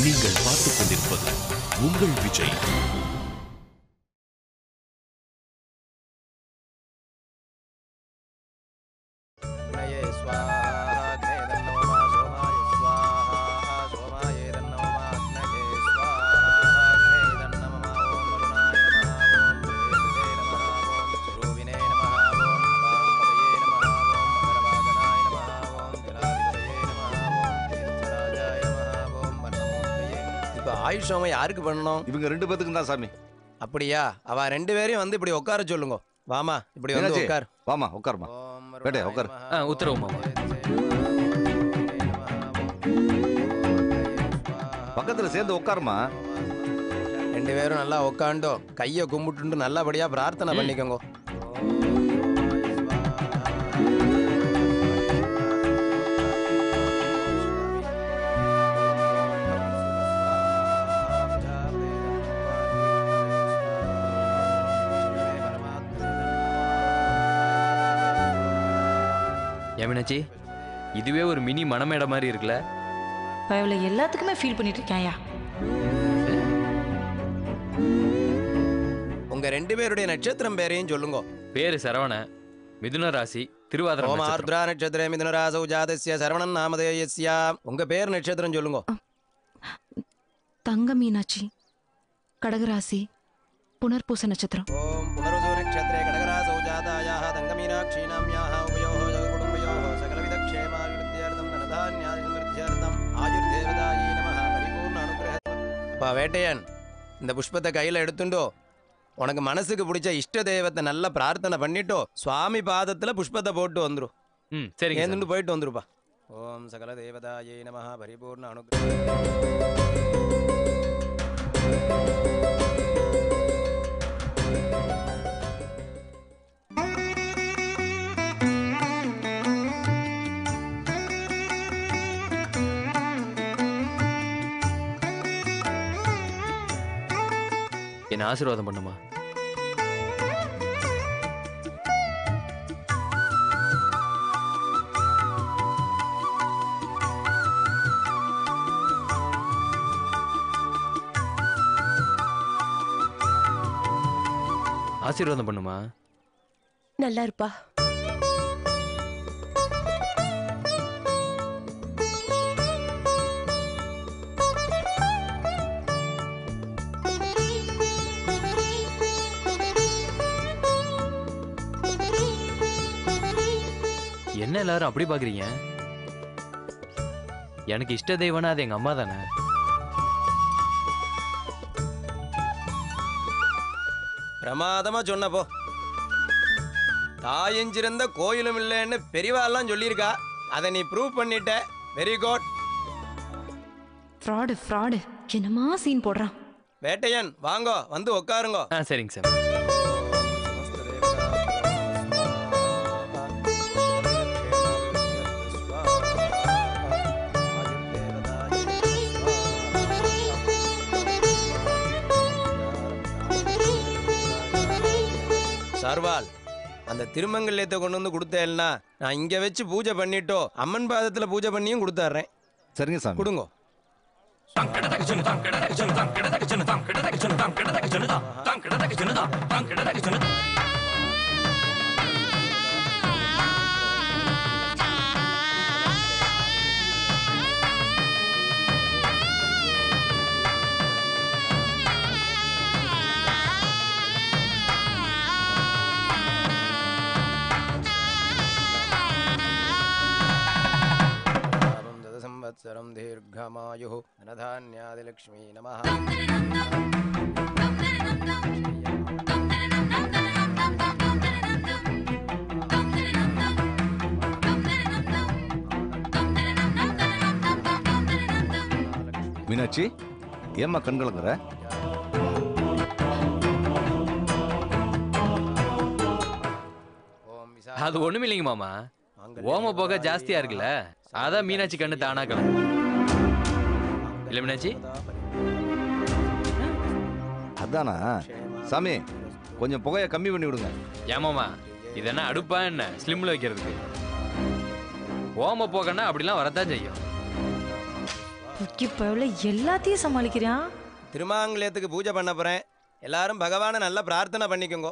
நீங்கள் பார்த்துக் கொண்டிருப்பது உங்கள் விஜய் अग्नये स्वाहा अग्नये तन्नमः सोमाय स्वाहा सोमाय तन्नमः अग्नये स्वाहा अग्नये तन्नमः ॐ वरुणाय नमः ॐ वेदसे नमः ॐ स्वरूपिणे नमः ॐ अपाम्पतये नमः ॐ मकरवादनाय नमः ॐ जलाधिपतये नमः ॐ तीर्थराजाय नमः ॐ वन्नमूर्तये இப்போ ஆயுஷ் ஹோமம் யாருக்கு பண்ணணும் இவங்க ரெண்டு பேத்துக்கும் தான் சாமி அப்படியா அவ ரெண்டு பேரையும் வந்து இப்படி உட்கார சொல்லுங்க வாமா இப்படி வந்து மீனாட்சி, உட்கார் வாமா உட்காருமா ஓம் பேட்டே, வருணாய உட்காரு. நமः. ஆ, உத்தரவு மாமா. பக்கத்துல சேர்ந்து உட்காருமா ரெண்டு பேரும் நல்லா உட்காண்டோ கையை கும்பிட்டு நல்லபடியா பிரார்த்தனை ம். பண்ணிக்கோங்க யமினாச்சி இதுவே ஒரு மினி மணமேடை மாதிரி இருக்குல்ல பயவில் எல்லாத்துக்குமே ஃபீல் பண்ணிட்டு இருக்காயா உங்க ரெண்டு பேருடைய நட்சத்திரம் பேரையும் சொல்லுங்க பேரு சரவண மிதுன ராசி திருவாதிரை ஓம் நட்சத்திரம். ஆர்திரா நட்சத்திர மிதுனராசௌ ஜாதஸ்ய சரவணன் நாமதேயஸ்யா உங்க பேர் நட்சத்திரம் சொல்லுங்க தங்க மீனாட்சி கடகராசி புனர்பூச நட்சத்திரம் ஓம் புனருசு நட்சத்திரே கடகராசௌ ஜாதாயாः தங்கமீனாட்சீனாம்யாः உபயோः ஜககுடும்பயோः சகலவிதக்ஷேமாவிருத்தியர்த்தம் தனதான்யாதி சமிருத்தியர்த்தம் ஆயுர்தேவதாயி நமः பரிபூர்ண அனுகிரக அப்பா வேட்டையன் இந்த புஷ்பத்தை கையில எடுத்துண்டோ உனக்கு மனசுக்கு பிடிச்ச இஷ்ட தெய்வத்தை நல்லா பிரார்த்தனை பண்ணிட்டோ சுவாமி பாதத்துல புஷ்பத்தை போட்டு வந்துரும் ம் சரிங்க சாமி. ஏந்துண்டு போயிட்டு வந்துருப்பா ஓம் சகல தேவதாயை நமः பரிபூர்ண அனுகிரக என்ன ஆசீர்வாதம் பண்ணுமா ஆசீர்வாதம் பண்ணுமா நல்லா இருப்பா என்ன எல்லாரும் அப்படி பாக்குறீங்க எனக்கு இஷ்ட தெய்வம்னா அது எங்க அம்மா தானே பிரமாதமா சொன்னப்போ தாயஞ்சிருந்த கோயிலும் இல்லைன்னு பெரியவாள்லாம் சொல்லியிருக்கா அதை நீ ப்ரூவ் பண்ணிட்ட வெரி குட் ஃப்ராடு ஃப்ராடு என்னமா சீன் போடுறான் வேட்டையன் வாங்கோ வந்து உட்காருங்கோ ஆ சரிங்க சார் சர்வால் அந்த திருமங்கல்யத்தை கொண்டு வந்து கொடுத்தேன்னா நான் இங்க வச்சு பூஜை பண்ணிட்டோ அம்மன் பாதத்துல பூஜை பண்ணியும் கொடுத்துட்றேன் சரிங்க சாமி கொடுங்கோ लाभं दद संवत्सरं दीर्घमायुः धनधान्यादिलक्ष्मी नमः மீனாட்சி ஏம்மா கண் கலங்குற ஓம் அது ஒண்ணும் இல்லைங்க மாமா ஓம போக ஜாஸ்தியா இருக்குல்ல அதான் மீனாட்சி கண்ணு தானா கலங்கும் இல்ல மீனாட்சி அதானா சாமி கொஞ்சம் புகையை கம்மி பண்ணி விடுங்க ஏமாமா இது என்ன அடுப்பா என்ன ஸ்லிம்ல வைக்கிறதுக்கு ஓம போகன்னா அப்படிலாம் வரத்தான் செய்யும் புக்கி பயவுல எல்லாத்தையும் சமாளிக்கிறான் திருமாங்கல்யத்துக்கு பூஜை பண்ண போறேன் எல்லாரும் பகவானை நல்லா பிரார்த்தனை பண்ணிக்கோங்க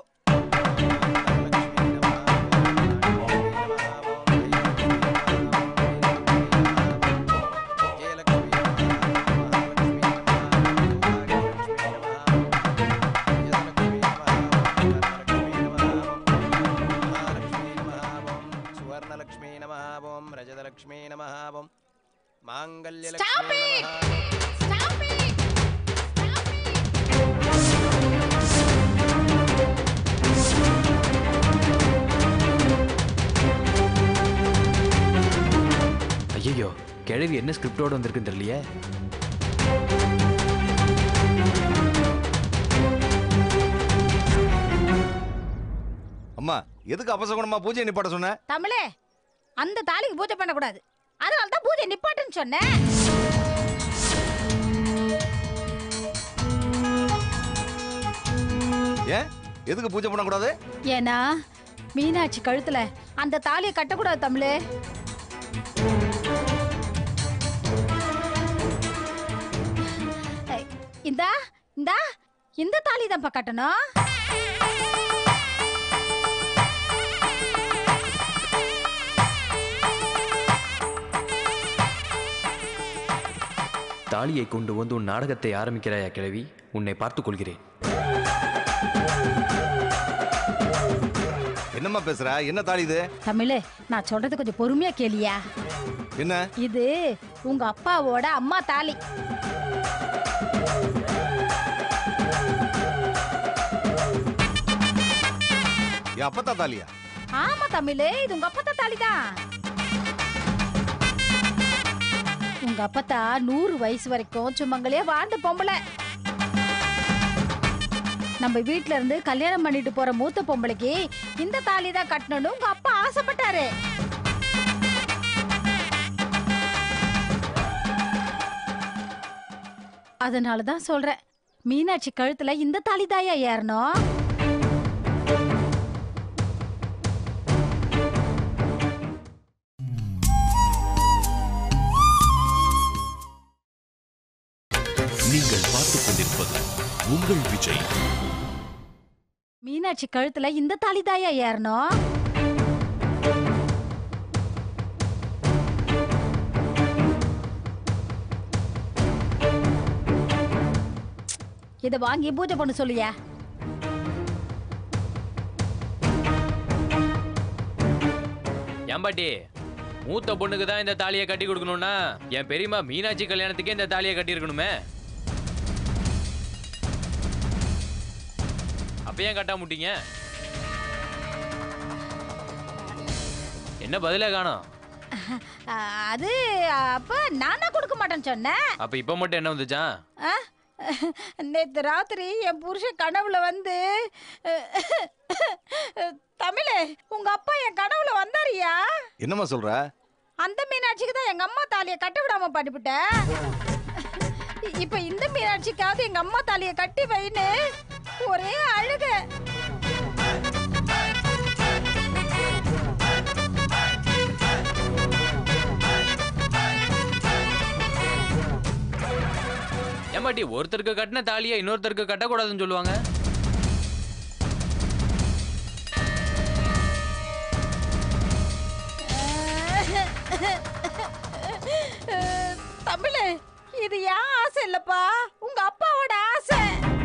சுவர்ணலக்ஷ்மீ நமஹாவோம் ரஜதலக்ஷ்மீ நமஹாவோம் மாங்கல்யலக்ஷ்மீ நமஹாவோம் ஐயோ கிழவி என்ன ஸ்கிரிப்டோட வந்திருக்குன்னு தெரியலையே அம்மா எதுக்கு அபசகுணமா பூஜை நிப்பாட்ட சொன்ன தமிழே அந்த தாலிக்கு பூஜை பண்ணக்கூடாது அதனால தான் பூஜை நிப்பாட்டுன்னு சொன்னேன் ஏன் எதுக்கு பூஜை பண்ணக்கூடாது ஏன்னா மீனாட்சி கழுத்துல அந்த தாலியை கட்டக்கூடாது தமிழே ஏய், இந்தா இந்தா இந்த தாலி தான்ப்பா கட்டணும் தாலியை கொண்டு வந்து உன் நாடகத்தை ஆரம்பிக்கிறாயா கிழவி உன்னை பார்த்துக் கொள்கிறேன் என்னம்மா பேசுற என்ன தாலி இது தமிழே நான் சொல்றது கொஞ்சம் பொறுமையா கேளியா என்ன இது உங்க அப்பாவோட அம்மா தாலி என் அப்பத்தா தாலியா ஆமா தமிழே இது உங்க அப்பத்தா தாலி தான் உங்க அப்பத்தா நூறு வயசு வரைக்கும் சுமங்கலியா வாழ்ந்த பொம்பளை நம்ம வீட்ல இருந்து கல்யாணம் பண்ணிட்டு போற மூத்த பொம்பளைக்கு இந்த தாலி தான் கட்டணும்னு உங்க அப்பா ஆசைப்பட்டாரு அதனால தான் சொல்றேன் மீனாட்சி கழுத்துல இந்த தாலி தாயா ஏறணும் நீங்கள் பார்த்துக் கொண்டிருப்பது உங்கள் விஜய் மீனாட்சி கழுத்துல இந்த தாலி தாயா ஏறணும் இத வாங்கி பூஜை பண்ண சொல்லியா ஏம்பாட்டி மூத்த பொண்ணுக்கு தான் இந்த தாலியை கட்டி கொடுக்கணும்னா என் பெரியம்மா மீனாட்சி கல்யாணத்துக்கே இந்த தாலியை கட்டி இருக்கணுமே அப்ப ஏன் கட்டாம விட்டீங்க என்ன பதிலே காணோம் ஆ, அது அப்ப நானா கொடுக்க மாட்டேன்னு சொன்னேன் அப்ப இப்ப மட்டும் என்ன வந்துச்சான் ஆ? நேத்து ராத்திரி என் புருஷன் கனவுல வந்து தமிழே உங்க அப்பா என் கனவுல வந்தாரியா என்னம்மா சொல்ற அந்த மீனாட்சிக்கு தான் எங்க அம்மா தாலியை கட்ட விடாம பண்ணிவிட்டேன் இப்ப இந்த மீனாட்சிக்காவது எங்க அம்மா தாலியை கட்டி வைன்னு ஒரே அழுக ஏம்பாட்டி ஒருத்தருக்கு கட்டின தாலியை இன்னொருத்தருக்கு கட்டக்கூடாதுன்னு சொல்லுவாங்க தமிழே இது என் ஆசை இல்லப்பா உங்க அப்பாவோட ஆசை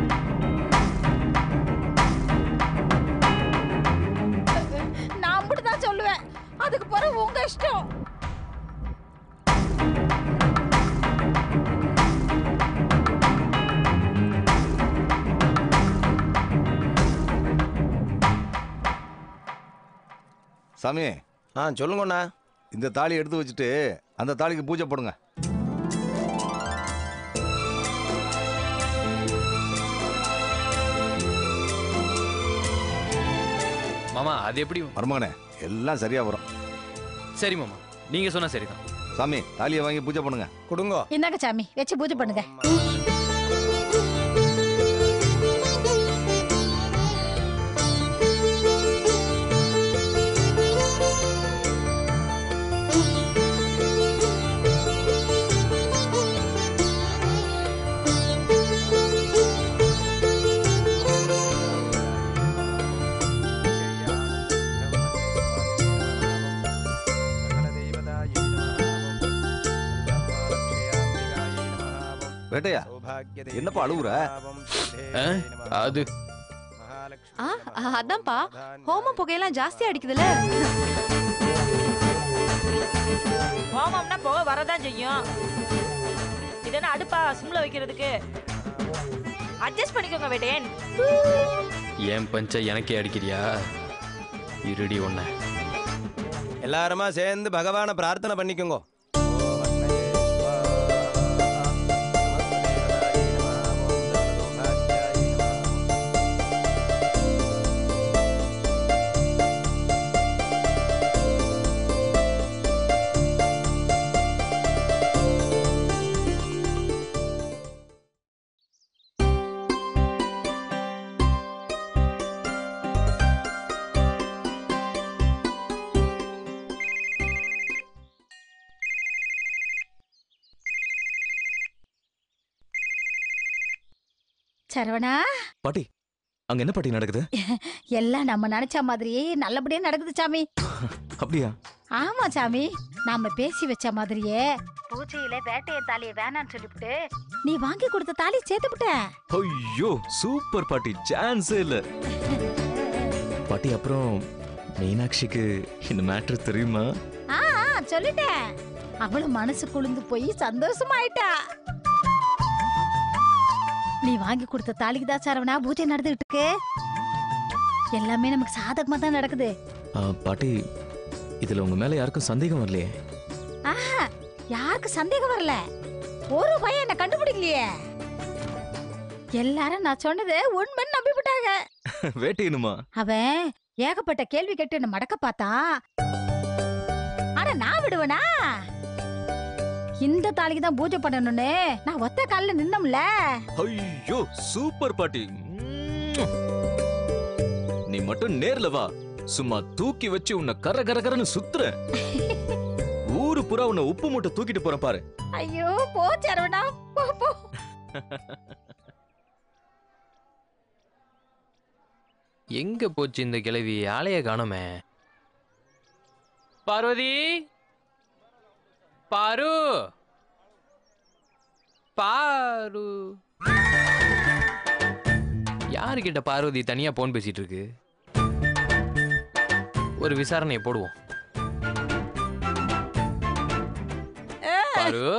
நான் அப்படிதான் சொல்லுவேன் அதுக்கு பிறகு உங்க இஷ்டம் சாமி ஆ சொல்லுங்கண்ணா இந்த தாலி எடுத்து வச்சுட்டு அந்த தாலிக்கு பூஜை போடுங்க மாமா அது எப்படி மருமகனே எல்லாம் சரியா வரும் சரி மாமா நீங்க சொன்னா சரிதான் சாமி தாலியை வாங்கி பூஜை பண்ணுங்க கொடுங்கோ இந்தாங்க சாமி வச்சு பூஜை பண்ணுங்க வேட்டையா என்னப்பா அழுவுற? ஆ? அது ஆ ஆ, அதான்ப்பா ஹோம புகையெல்லாம் ஜாஸ்தி அடிக்குதுல ஹோமம்னா புகை வரதான் செய்யும் இது என்ன அடுப்பா சிம்ல வைக்கிறதுக்கு அட்ஜஸ்ட் பண்ணிக்கோங்க வேட்டேன் ஏன் பஞ்ச எனக்கே அடிக்கிறியா இருடி ஒன்ன எல்லாருமா சேர்ந்து பகவானை பிரார்த்தனை பண்ணிக்கோங்க சரவணா பாட்டி அங்க என்ன பாட்டி நடக்குது எல்லாம் நம்ம நினைச்ச மாதிரியே நல்லபடியா நடக்குது சாமி அப்படியா ஆமா சாமி நாம பேசி வச்ச மாதிரியே பூஜையில வேட்டைய தாலியை வேணான்னு சொல்லிவிட்டு நீ வாங்கி கொடுத்த தாலி சேர்த்துவிட்ட ஐயோ சூப்பர் பாட்டி சான்ஸே இல்ல பாட்டி அப்புறம் மீனாட்சிக்கு இந்த மேட்ரு தெரியுமா ஆ ஆ, சொல்லிட்டேன் அவளும் மனசு குளிர்ந்து போய் சந்தோஷமா ஆயிட்டா நீ வாங்கி கொடுத்த தாலிக்கு தான் சரவணா பூஜை நடந்துகிட்டு இருக்கு எல்லாமே நமக்கு சாதகமா தான் நடக்குது ஆ, பாட்டி இதுல உங்க மேல யாருக்கும் சந்தேகம் வரலையே ஆஹா யாருக்கு சந்தேகம் வரல ஒரு பையன் என்ன கண்டுபிடிக்கலையே எல்லாரும் நான் சொன்னது உண்மைன்னு நம்பிவிட்டாங்க வேட்டையணுமா அவன் ஏகப்பட்ட கேள்வி கேட்டு என்ன மடக்க பார்த்தான் ஆனா நான் விடுவேனா இந்த தாலிக்கு தான் பூஜை பண்ணணும்னு நான் ஒத்த கால்ல நின்னோம்ல ஐயோ சூப்பர் பாட்டி ம்ம். நீ மட்டும் நேர்ல வா சும்மா தூக்கி வச்சு உன்னை கர கர கரன்னு சுத்துற ஊரு புறா உன்னை உப்பு மூட்டை தூக்கிட்டு போறேன் பாரு ஐயோ போ சரவணா போ போ எங்க போச்சு இந்த கிழவி ஆளைய காணோமே பார்வதி பாரு பாரு யாருக்கிட்ட பார்வதி தனியா போன் பேசிட்டு இருக்கு ஒரு விசாரணையை போடுவோம் பாரு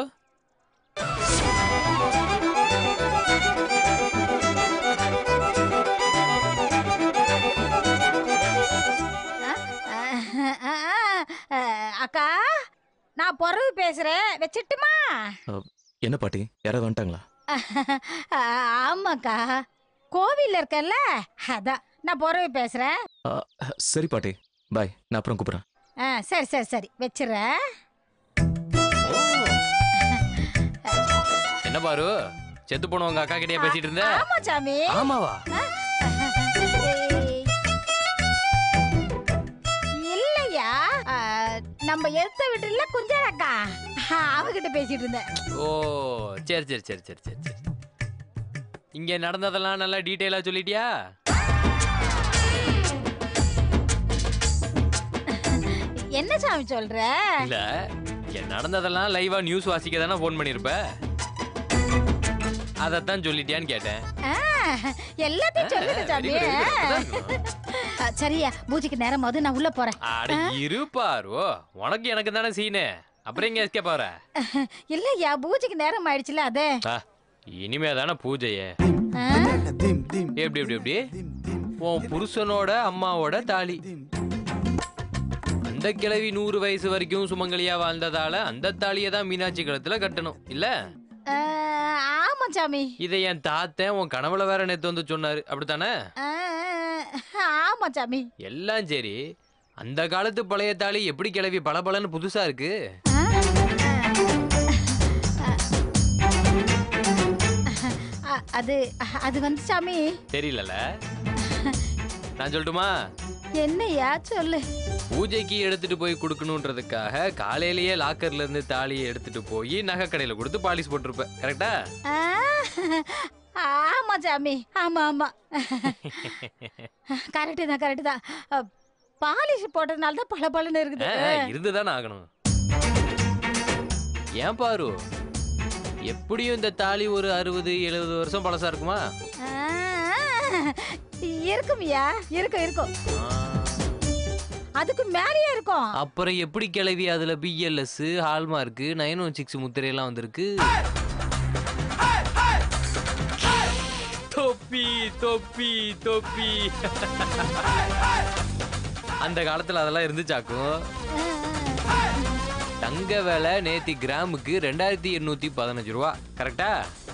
அக்கா நான் பொறவு பேசுறேன் வச்சிட்டுமா என்ன பாட்டி யாராவது வந்துட்டாங்களா ஆமாக்கா கோவில்ல இருக்கல்ல அதான் நான் பொறவு பேசுறேன் சரி பாட்டி பாய் நான் அப்புறம் கூப்பிடுறேன் ஆ, சரி சரி சரி வச்சிடுறேன் என்ன பாரு செத்து போனவங்க அக்கா கிட்டயே பேசிட்டு இருந்த ஆமா சாமி ஆமாவா இல்லையா ஆ, நம்ம எடுத்த வீட்டுல குஞ்சாரக்கா அவகிட்ட பேசிட்டு இருந்தேன் ஓ சரி சரி சரி சரி சரி சரி இங்க நடந்ததெல்லாம் நல்லா டீட்டெயிலா சொல்லிட்டியா என்ன சாமி சொல்ற இல்ல இங்க நடந்ததெல்லாம் லைவா நியூஸ் வாசிக்க தானே ஃபோன் பண்ணிருப்ப அதத்தான் சொல்லிட்டியான்னு கேட்டேன் ஆ, எல்லாத்தையும் சொல்லுங்க சாமி very good, very good. அப்படிதான் ஆ, சரியா பூஜைக்கு நேரம் போது நான் உள்ள போறேன் அட இருப்பாரு உனக்கு எனக்கு தானே சீனு அப்புறம் எங்க எஸ்கே போற இல்லையா பூஜைக்கு நேரம் ஆயிடுச்சுல அதே ஆ, இனிமே தானே பூஜையே ஆ, எப்படி எப்படி எப்படி உன் புருஷனோட அம்மாவோட தாலி அந்த கிழவி நூறு வயசு வரைக்கும் சுமங்கலியா வாழ்ந்ததால அந்த தாலியை தான் மீனாட்சி கழுத்துல கட்டணும் இல்ல ஆ, ஆமா சாமி இதை என் தாத்தன் உன் கனவுல வேற நேத்து வந்து சொன்னாரு அப்படித்தானே ஆ, ஆமா சாமி எல்லாம் சரி அந்த காலத்து பழைய தாலி எப்படி கிளவி பளபளன்னு புதுசா இருக்கு ஆ, ஆ, அது அது வந்து சாமி தெரியலல நான் சொல்லட்டுமா என்னையா சொல்லு பூஜைக்கு எடுத்துட்டு போய் கொடுக்கணுன்றதுக்காக காலையிலேயே லாக்கர்ல இருந்து தாலியை எடுத்துட்டு போய் நகை கடையில கொடுத்து பாலிஷ் போட்டிருப்ப கரெக்டா ஆ, ஆமா சாமி ஆமா ஆமா கரெக்டு தான் கரெக்டு தான் பாலிஷ் போட்டதுனால தான் பல பலன்னு இருக்குது இருந்துதானே ஆகணும் ஏன் பாரு எப்படியும் இந்த தாலி ஒரு அறுபது எழுபது வருஷம் பழசா இருக்குமா ஆ, இருக்கும்யா இருக்கும் இருக்கும் அதுக்கு மேலேயே இருக்கும் அப்புறம் எப்படி கிளவி அதுல BIS hallmark nine one six முத்திரையெல்லாம் வந்திருக்கு தொப்பி தொப்பி தொப்பி அந்த காலத்துல அதெல்லாம் இருந்துச்சாக்கும் தங்க விலை நேத்தி கிராமுக்கு ரெண்டாயிரத்தி எண்ணூத்தி பதினஞ்சு ரூபா கரெக்டா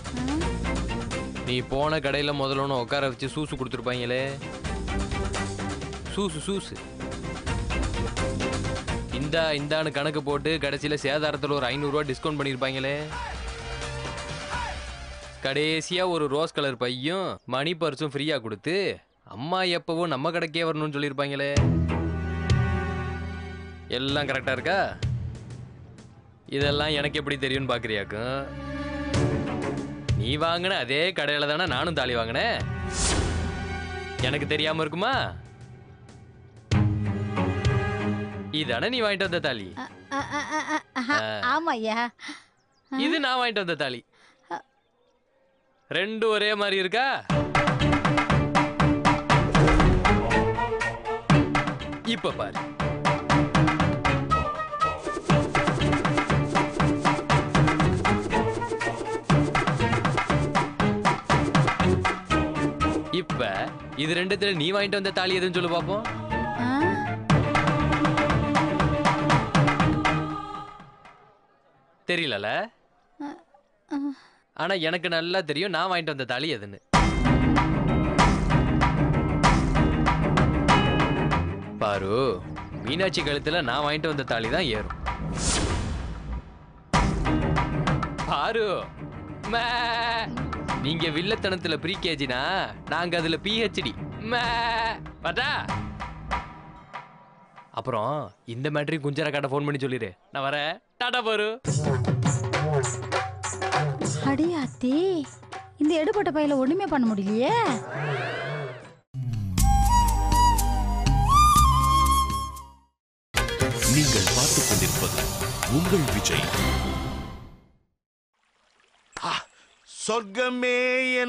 நீ போன கடையில முதல்ல ஒன்று உட்கார வச்சு சூசு கொடுத்துருப்பாங்களே சூசு சூசு இந்தா இந்தான்னு கணக்கு போட்டு கடைசியில் சேதாரத்தில் ஒரு ஐநூறுரூவா டிஸ்கவுண்ட் பண்ணியிருப்பாங்களே கடைசியாக ஒரு ரோஸ் கலர் பையும் மணி பர்ஸும் ஃப்ரீயாக கொடுத்து அம்மா எப்பவும் நம்ம கடைக்கே வரணும்னு சொல்லியிருப்பாங்களே எல்லாம் கரெக்டாக இருக்கா இதெல்லாம் எனக்கு எப்படி தெரியும்னு பார்க்குறியாக்கும் நீ வாங்கின அதே கடையில் தானே நானும் தாலி வாங்கினேன் எனக்கு தெரியாமல் இருக்குமா இதானே நீ வாங்கிட்டு வந்த தாலி ஆ, ஆ, ஆ, ஆ, ஆ, ஆமாய்யா இது நான் வாங்கிட்டு வந்த தாலி ரெண்டும் ஒரே மாதிரி இருக்கா இப்ப பாரு இப்ப இது ரெண்டுத்துல நீ வாங்கிட்டு வந்த தாலி எதுன்னு சொல்லு பாப்போம் ஆ, தெரியலல ஆ. ஆனா எனக்கு நல்லா தெரியும் நான் வாங்கிட்டு வந்த தாலி எதுன்னு பாரு மீனாட்சி கழுத்துல நான் வாங்கிட்டு வந்த தாலி தான் ஏறும் பாரு மே. நீங்க வில்லத்தனத்துல ப்ரீ கேஜினா நாங்க அதுல பிஹெச்டி பட்டா அப்புறம் இந்த மேட்ரி குஞ்சரா காட்ட ஃபோன் பண்ணி சொல்லிடு நான் வரேன் டாடா பாரு அடியாத்தி இந்த எடுபட்ட பையில ஒண்ணுமே பண்ண முடியலையே நீங்கள் பார்த்துக் கொண்டிருப்பது உங்கள் விஜய் சொர்க்கமே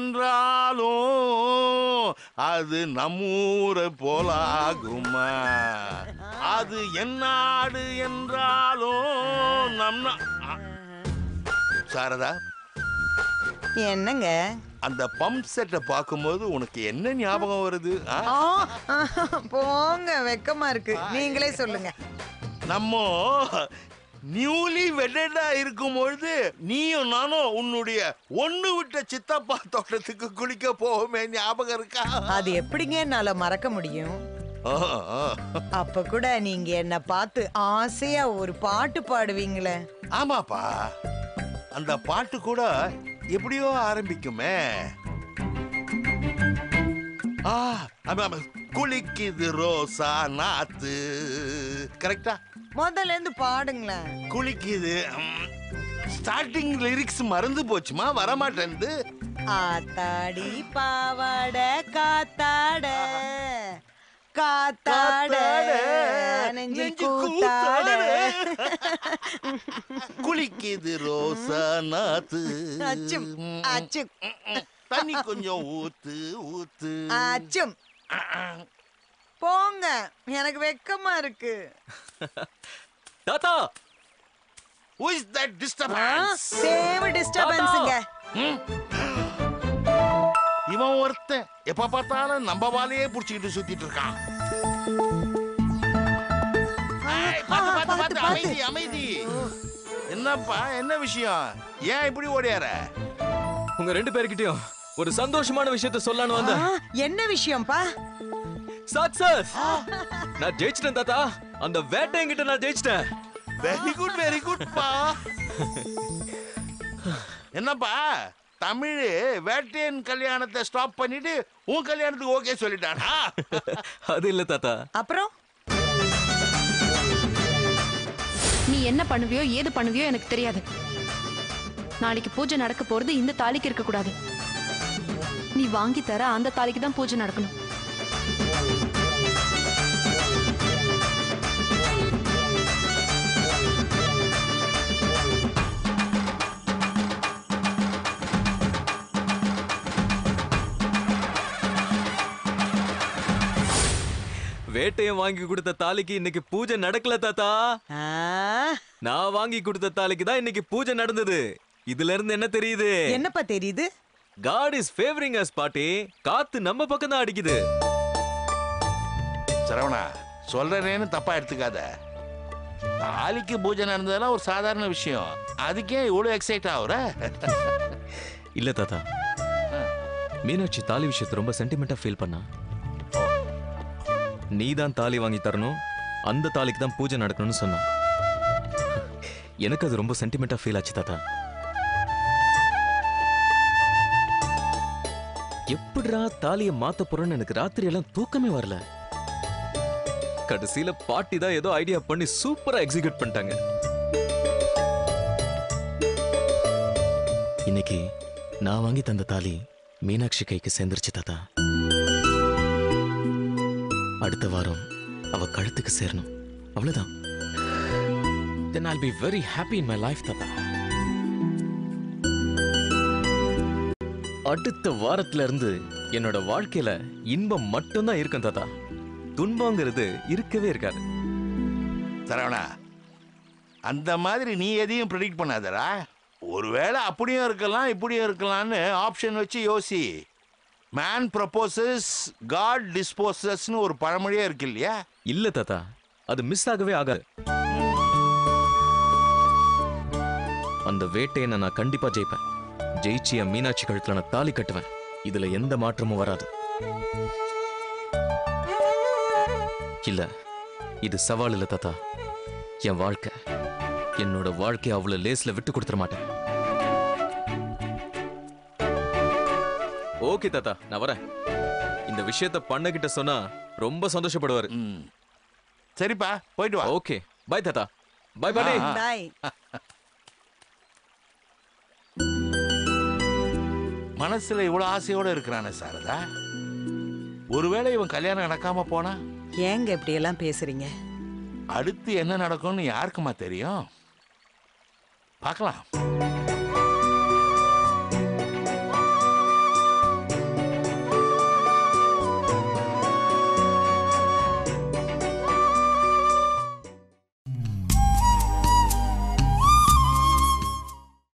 என்றாலும் அது நம்மூரை போலாகுமா அது என்னாடு என்றாலும் நம் நா- ஆ. சாரதா என்னங்க அந்த பம்ப் செட்டை பார்க்கும்போது உனக்கு என்ன ஞாபகம் வருது ஆ? ஆ, போங்க வெக்கமா இருக்கு நீங்களே சொல்லுங்க நம்ம நியூலி வெட்டடா இருக்கும் பொழுது நீயும் நானும் உன்னுடைய ஒண்ணு விட்ட சித்தப்பா தோட்டத்துக்கு குளிக்க போவோமே ஞாபகம் இருக்கா அது எப்படிங்க என்னால மறக்க முடியும் ஆ, ஆ. அப்ப கூட நீங்க என்ன பார்த்து ஆசையா ஒரு பாட்டு பாடுவீங்களே ஆமாப்பா அந்த பாட்டு கூட எப்படியோ ஆரம்பிக்குமே ஆ ஆமா, ஆமா. குளிக்குது ரோசா நாத்து கரெக்டா முதல்ல இருந்து பாடுங்களேன் குளிக்குது ஸ்டார்டிங் லிரிக்ஸ் மறந்து போச்சுமா வரமாட்டேன்து ஆத்தாடி பாவாட காத்தாட காத்தாட காத்தாட, நெஞ்சு நெஞ்சு கூத்தாட குளிக்குது ரோசா நாத்து அச்சும் அச்சும் தண்ணி கொஞ்சம் ஊத்து ஊத்து அச்சும் போங்க எனக்கு வெக்கமா இருக்கு தாத்தா Who is that disturbance? Same டிஸ்டர்பன்ஸுங்க இவன் ஒருத்தன் எப்ப பார்த்தாலும் நம்ம வாலையே புடிச்சுக்கிட்டு சுத்திட்டு இருக்கான் ஏய், பாத்து, பாத்து, பாத்து, அமைதி அமைதி என்னப்பா என்ன விஷயம் ஏன் இப்படி ஓடியார உங்க ரெண்டு பேர்கிட்டயும் ஒரு சந்தோஷமான விஷயத்த சொல்லலான்னு வந்தேன் என்ன விஷயம்ப்பா சக்சஸ் நான் ஜெயிச்சிட்டேன் தாத்தா அந்த வேட்டையங்கிட்ட நான் ஜெயிச்சிட்டேன் வெரி குட் வெரி குட் பா என்னப்பா தமிழ் வேட்டையன் கல்யாணத்தை ஸ்டாப் பண்ணிட்டு உன் கல்யாணத்துக்கு ஓகே சொல்லிட்டானா அது இல்ல தாத்தா அப்புறம் நீ என்ன பண்ணுவியோ ஏது பண்ணுவியோ எனக்கு தெரியாது நாளைக்கு பூஜை நடக்க போறது இந்த தாலிக்கு இருக்க கூடாது நீ வாங்கி தர அந்த தாலிக்கு தான் பூஜை நடக்கணும் வேட்டையன் வாங்கி கொடுத்த தாலிக்கு இன்னைக்கு பூஜை நடக்கல தாத்தா ஆ, நான் வாங்கி கொடுத்த தாலிக்கு தான் இன்னைக்கு பூஜை நடந்தது இதுல இருந்து என்ன தெரியுது என்னப்பா தெரியுது காட் இஸ் ஃபேவரிங் அஸ் பாட்டி காத்து நம்ம பக்கம் தான் அடிக்குது சரவணா சொல்றேன்னு தப்பா எடுத்துக்காத தாலிக்கு பூஜை நடந்ததெல்லாம் ஒரு சாதாரண விஷயம் அதுக்கே இவ்வளவு எக்ஸைட் ஆகுற இல்ல தாத்தா மீனாட்சி தாலி விஷயத்தை ரொம்ப சென்டிமெண்டா ஃபீல் பண்ணா நீ தான் தாலி வாங்கி தரணும் அந்த தாலிக்கு தான் பூஜை நடக்கணும்னு சொன்னா எனக்கு அது ரொம்ப சென்டிமெண்டா ஃபீல் ஆச்சு தாத்தா எப்படிடா தாலியை மாத்த போறேன்னு எனக்கு ராத்திரி எல்லாம் தூக்கமே வரல கடைசியில பாட்டி தான் ஏதோ ஐடியா பண்ணி சூப்பரா எக்ஸிக்யூட் பண்ணிட்டாங்க இன்னைக்கு நான் வாங்கி தந்த தாலி மீனாட்சி கைக்கு சேர்ந்துருச்சு தாத்தா அடுத்த வாரம் அவ கழுத்துக்கு சேரணும் அவ்வளவுதான் then I'll be very happy in my life தாத்தா அடுத்த வாரத்துல இருந்து என்னோட வாழ்க்கையில இன்பம் மட்டும்தான் இருக்கும் தாத்தா துன்பங்கிறது இருக்கவே இருக்காது சரவணா அந்த மாதிரி நீ எதையும் ப்ரெடிக்ட் பண்ணாதடா ஒருவேளை அப்படியும் இருக்கலாம் இப்படியும் இருக்கலாம்னு ஆப்ஷன் வச்சு யோசி மேன் ப்ரப்போசஸ் காட் டிஸ்போசஸ்னு ஒரு பழமொழியே இருக்கு இல்லையா இல்ல தாத்தா அது மிஸ் ஆகவே ஆகாது அந்த வேட்டையை நான் கண்டிப்பா ஜெயிப்பேன் ஜெயிச்சு என் மீனாட்சி கழுத்துல நான் தாலி கட்டுவேன் இதுல எந்த மாற்றமும் வராது இல்ல இது சவால் இல்ல தாத்தா என் வாழ்க்கை என்னோட வாழ்க்கையை அவ்வளவு லேஸ்ல விட்டு கொடுத்துட மாட்டேன் ஓகே தாத்தா நான் வரேன் இந்த விஷயத்த பண்ணகிட்ட சொன்னா ரொம்ப சந்தோஷப்படுவாரு ம் சரிப்பா போயிட்டு வா ஓகே பை தாத்தா பை பாடி ஆ. பாய் மனசுல இவ்வளவு ஆசையோட இருக்கிறானே சாரதா ஒருவேளை இவன் கல்யாணம் நடக்காம போனா ஏங்க இப்படி எல்லாம் பேசுறீங்க அடுத்து என்ன நடக்கும்னு யாருக்குமா தெரியும் பார்க்கலாம்